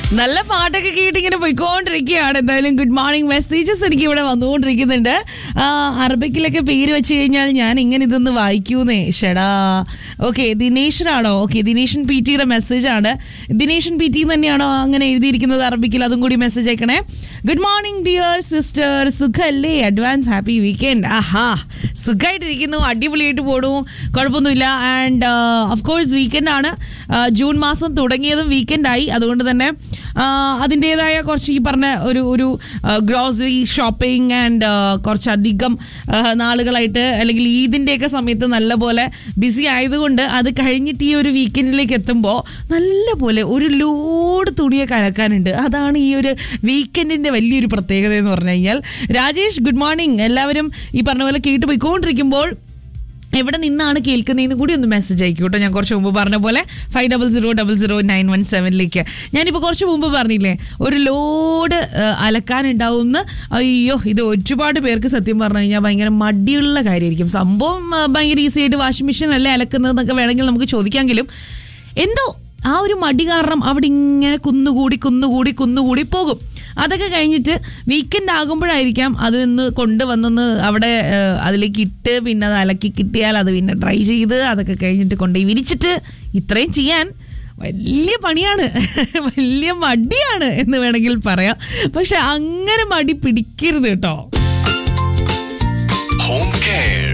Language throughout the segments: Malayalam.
നല്ല പാട്ടൊക്കെ കേട്ട് ഇങ്ങനെ പോയിക്കൊണ്ടിരിക്കുകയാണ് എന്തായാലും ഗുഡ് മോർണിംഗ് മെസ്സേജസ് എനിക്ക് ഇവിടെ വന്നുകൊണ്ടിരിക്കുന്നുണ്ട് ആ, അറബിക്കിലൊക്കെ പേര് വെച്ച് കഴിഞ്ഞാൽ ഞാൻ ഇങ്ങനെ ഇതൊന്ന് വായിക്കൂന്നേ ഷെടാ ഓക്കെ ദിനേശനാണോ ഓക്കെ ദിനേശൻ പി ടിയുടെ മെസ്സേജ് ആണ് ദിനേശൻ പി ടി തന്നെയാണോ അങ്ങനെ എഴുതിയിരിക്കുന്നത് അറബിക്കിൽ അതും കൂടി മെസ്സേജ് അയക്കണേ ഗുഡ് മോർണിംഗ് ഡിയർ സിസ്റ്റർ സുഖല്ലേ അഡ്വാൻസ് ഹാപ്പി വീക്കെൻഡ് ആഹാ സുഖമായിട്ടിരിക്കുന്നു അടിപൊളിയായിട്ട് പോണു കുഴപ്പമൊന്നുമില്ല ആൻഡ് ഓഫ് കോഴ്സ് വീക്കെൻഡ് ആണ് ആ, ജൂൺ മാസം തുടങ്ങിയതും വീക്കെൻഡായി അതുകൊണ്ട് തന്നെ ആ, അതിൻ്റെതായ കുറച്ച് ഈ പറഞ്ഞ ഒരു ഒരു ഗ്രോസറി ഷോപ്പിംഗ് ആൻഡ് കുറച്ചധികം ആ, നാളുകളായിട്ട് അല്ലെങ്കിൽ ഈദിൻ്റെയൊക്കെ സമയത്ത് നല്ലപോലെ ബിസി ആയതുകൊണ്ട് അത് കഴിഞ്ഞിട്ട് ഈ ഒരു വീക്കെൻഡിലേക്ക് എത്തുമ്പോൾ നല്ലപോലെ ഒരു ലോഡ് തുണിയൊക്കെ അലക്കാനുണ്ട് അതാണ് ഈ ഒരു വീക്കെൻഡിൻ്റെ വലിയൊരു പ്രത്യേകത എന്ന് പറഞ്ഞു കഴിഞ്ഞാൽ രാജേഷ് ഗുഡ് മോർണിംഗ് എല്ലാവരും ഈ പറഞ്ഞ പോലെ കേട്ട് പോയിക്കൊണ്ടിരിക്കുമ്പോൾ എവിടെ നിന്നാണ് കേൾക്കുന്നതെന്ന് കൂടി ഒന്ന് മെസ്സേജ് അയക്കും കേട്ടോ ഞാൻ കുറച്ച് മുമ്പ് പറഞ്ഞ പോലെ five double zero double zero nine one സെവനിലേക്ക് ഞാനിപ്പോൾ കുറച്ച് മുമ്പ് പറഞ്ഞില്ലേ ഒരു ലോഡ് അലക്കാനുണ്ടാവുമെന്ന് അയ്യോ ഇത് ഒരുപാട് പേർക്ക് സത്യം പറഞ്ഞു കഴിഞ്ഞാൽ ഭയങ്കര മടിയുള്ള കാര്യമായിരിക്കും സംഭവം ആ, ഭയങ്കര ഈസി ആയിട്ട് വാഷിംഗ് മെഷീൻ അല്ലേ അലക്കുന്നതെന്നൊക്കെ വേണമെങ്കിൽ നമുക്ക് ചോദിക്കാമെങ്കിലും എന്തോ ആ ഒരു മടി കാരണം അവിടെ ഇങ്ങനെ കുന്നുകൂടി കുന്നുകൂടി കുന്നുകൂടി പോകും അതൊക്കെ കഴിഞ്ഞിട്ട് വീക്കെൻഡ് ആകുമ്പോഴായിരിക്കാം അത് നിന്ന് കൊണ്ടുവന്നൊന്ന് അവിടെ ഏഹ്, അതിലേക്ക് ഇട്ട് പിന്നെ അത് അലക്കി കിട്ടിയാൽ അത് പിന്നെ ഡ്രൈ ചെയ്ത് അതൊക്കെ കഴിഞ്ഞിട്ട് കൊണ്ടുപോയി വിരിച്ചിട്ട് ഇത്രയും ചെയ്യാൻ വലിയ പണിയാണ് വലിയ മടിയാണ് എന്ന് വേണമെങ്കിൽ പറയാം പക്ഷെ അങ്ങനെ മടി പിടിക്കരുത് കേട്ടോ Home care.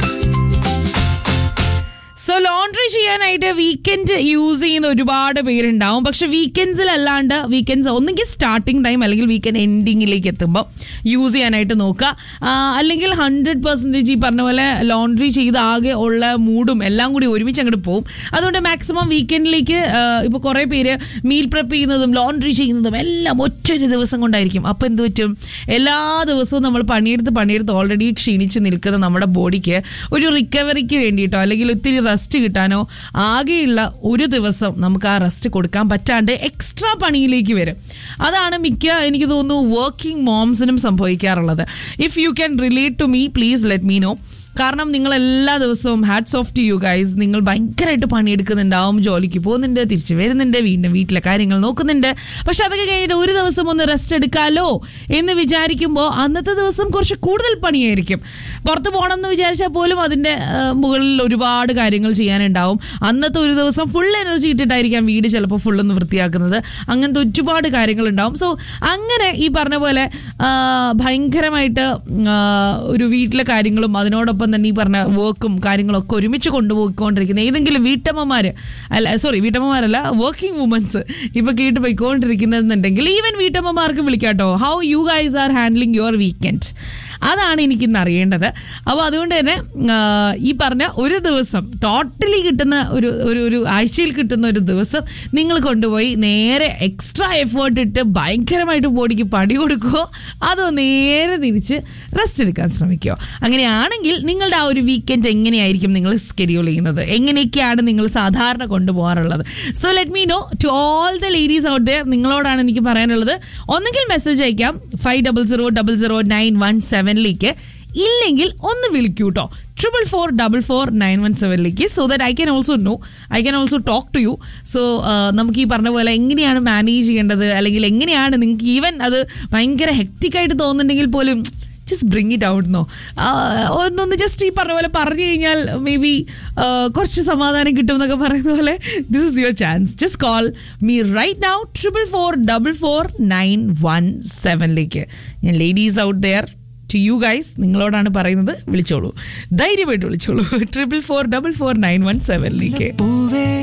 സോ ലോണ്ട്രി ചെയ്യാനായിട്ട് വീക്കെൻഡ് യൂസ് ചെയ്യുന്ന ഒരുപാട് പേരുണ്ടാവും പക്ഷെ വീക്കെൻഡ്സിൽ അല്ലാണ്ട് വീക്കെൻഡ്സ് ഒന്നുകിൽ സ്റ്റാർട്ടിംഗ് ടൈം അല്ലെങ്കിൽ വീക്കെൻഡ് എൻഡിങ്ങിലേക്ക് എത്തുമ്പോൾ യൂസ് ചെയ്യാനായിട്ട് നോക്കുക ആ, അല്ലെങ്കിൽ ഹൺഡ്രഡ് പെർസെൻറ്റേജ് ഈ പറഞ്ഞ പോലെ ലോണ്ട്രി ചെയ്ത് ആകെ ഉള്ള മൂഡും എല്ലാം കൂടി ഒരുമിച്ച് അങ്ങോട്ട് പോകും അതുകൊണ്ട് മാക്സിമം വീക്കെൻഡിലേക്ക് ഇപ്പോൾ കുറേ പേര് മീൽ പ്രെപ്പ് ചെയ്യുന്നതും ലോണ്ട്രി ചെയ്യുന്നതും എല്ലാം ഒറ്റൊരു ദിവസം കൊണ്ടായിരിക്കും അപ്പോൾ എന്ത് പറ്റും എല്ലാ ദിവസവും നമ്മൾ പണിയെടുത്ത് പണിയെടുത്ത് ഓൾറെഡി ക്ഷീണിച്ച് നിൽക്കുന്ന നമ്മുടെ ബോഡിക്ക് ഒരു റിക്കവറിക്ക് വേണ്ടിയിട്ടോ അല്ലെങ്കിൽ ഒത്തിരി റെസ്റ്റ് കിട്ടാനോ ആകെയുള്ള ഒരു ദിവസം നമുക്ക് ആ റെസ്റ്റ് കൊടുക്കാൻ പറ്റാണ്ട് എക്സ്ട്രാ പണിയിലേക്ക് വരും അതാണ് മിക്ക എനിക്ക് തോന്നുന്നു വർക്കിംഗ് മോംസിനും സംഭവിക്കാറുള്ളത് if you can relate to me please let me know കാരണം നിങ്ങൾ എല്ലാ ദിവസവും hats off to you guys നിങ്ങൾ ഭയങ്കരമായിട്ട് പണിയെടുക്കുന്നുണ്ടാവും ജോലിക്ക് പോകുന്നുണ്ട് തിരിച്ചു വരുന്നുണ്ട് വീണ്ടും വീട്ടിലെ കാര്യങ്ങൾ നോക്കുന്നുണ്ട് പക്ഷെ അതൊക്കെ കഴിഞ്ഞിട്ട് ഒരു ദിവസം ഒന്ന് റെസ്റ്റ് എടുക്കാലോ എന്ന് വിചാരിക്കുമ്പോൾ അന്നത്തെ ദിവസം കുറച്ച് കൂടുതൽ പണിയായിരിക്കും പുറത്ത് പോകണം എന്ന് വിചാരിച്ചാൽ പോലും അതിൻ്റെ ആ, മുകളിൽ ഒരുപാട് കാര്യങ്ങൾ ചെയ്യാനുണ്ടാവും അന്നത്തെ ഒരു ദിവസം ഫുൾ എനർജി ഇട്ടിട്ടായിരിക്കാം വീട് ചിലപ്പോൾ ഫുള്ളൊന്ന് വൃത്തിയാക്കുന്നത് അങ്ങനത്തെ ഒരുപാട് കാര്യങ്ങളുണ്ടാവും സോ അങ്ങനെ ഈ പറഞ്ഞ പോലെ ആ, ഭയങ്കരമായിട്ട് ആ, ഒരു വീട്ടിലെ കാര്യങ്ങളും അതിനോടൊപ്പം തന്നെ ഈ പറഞ്ഞ വർക്കും കാര്യങ്ങളൊക്കെ ഒരുമിച്ച് കൊണ്ടുപോയിക്കൊണ്ടിരിക്കുന്ന ഏതെങ്കിലും വീട്ടമ്മമാർ അല്ല സോറി വീട്ടമ്മമാരല്ല വർക്കിംഗ് വുമൻസ് ഇപ്പൊ കേട്ട് പോയിക്കൊണ്ടിരിക്കുന്നുണ്ടെങ്കിൽ ഈവൻ വീട്ടമ്മമാർക്ക് വിളിക്കാട്ടോ how you guys are handling your weekend അതാണ് എനിക്കിന്ന് അറിയേണ്ടത് അപ്പോൾ അതുകൊണ്ട് തന്നെ ആ, ഈ പറഞ്ഞ ഒരു ദിവസം ടോട്ടലി കിട്ടുന്ന ഒരു ഒരു ഒരു ആഴ്ചയിൽ കിട്ടുന്ന ഒരു ദിവസം നിങ്ങൾ കൊണ്ടുപോയി നേരെ എക്സ്ട്രാ എഫേർട്ട് ഇട്ട് ഭയങ്കരമായിട്ട് ബോഡിക്ക് പണി കൊടുക്കുമോ അതോ നേരെ തിരിച്ച് റെസ്റ്റ് എടുക്കാൻ ശ്രമിക്കുമോ അങ്ങനെയാണെങ്കിൽ നിങ്ങളുടെ ആ ഒരു വീക്കെൻഡ് എങ്ങനെയായിരിക്കും നിങ്ങൾ സ്കെഡ്യൂൾ ചെയ്യുന്നത് എങ്ങനെയൊക്കെയാണ് നിങ്ങൾ സാധാരണ കൊണ്ടുപോകാറുള്ളത് so let me know to all the ladies out there നിങ്ങളോടാണ് എനിക്ക് പറയാനുള്ളത് ഒന്നുകിൽ മെസ്സേജ് അയക്കാം five double zero double zero nine one സെവനിലേക്ക് ഇല്ലെങ്കിൽ ഒന്ന് വിളിക്കൂ കേട്ടോ triple four double four nine one സെവനിലേക്ക് so that I can also know I can also talk to you so നമുക്ക് ഈ പറഞ്ഞ പോലെ എങ്ങനെയാണ് മാനേജ് ചെയ്യേണ്ടത് അല്ലെങ്കിൽ എങ്ങനെയാണ് നിങ്ങൾക്ക് ഈവൻ അത് ഭയങ്കര ഹെക്റ്റിക്കായിട്ട് തോന്നുന്നുണ്ടെങ്കിൽ പോലും just bring it out no ഒന്നൊന്ന് ജസ്റ്റ് ഈ പറഞ്ഞ പോലെ പറഞ്ഞു കഴിഞ്ഞാൽ മേ ബി കുറച്ച് സമാധാനം കിട്ടും എന്നൊക്കെ പറയുന്ന പോലെ this is your chance just call me right now triple four double four nine one സെവനിലേക്ക് ഞാൻ ladies out there to you guys നിങ്ങളോടാണ് പറയുന്നത് വിളിച്ചോളൂ ധൈര്യമായിട്ട് വിളിച്ചോളൂ triple four double four nine one സെവനിലേക്ക് പൂവ്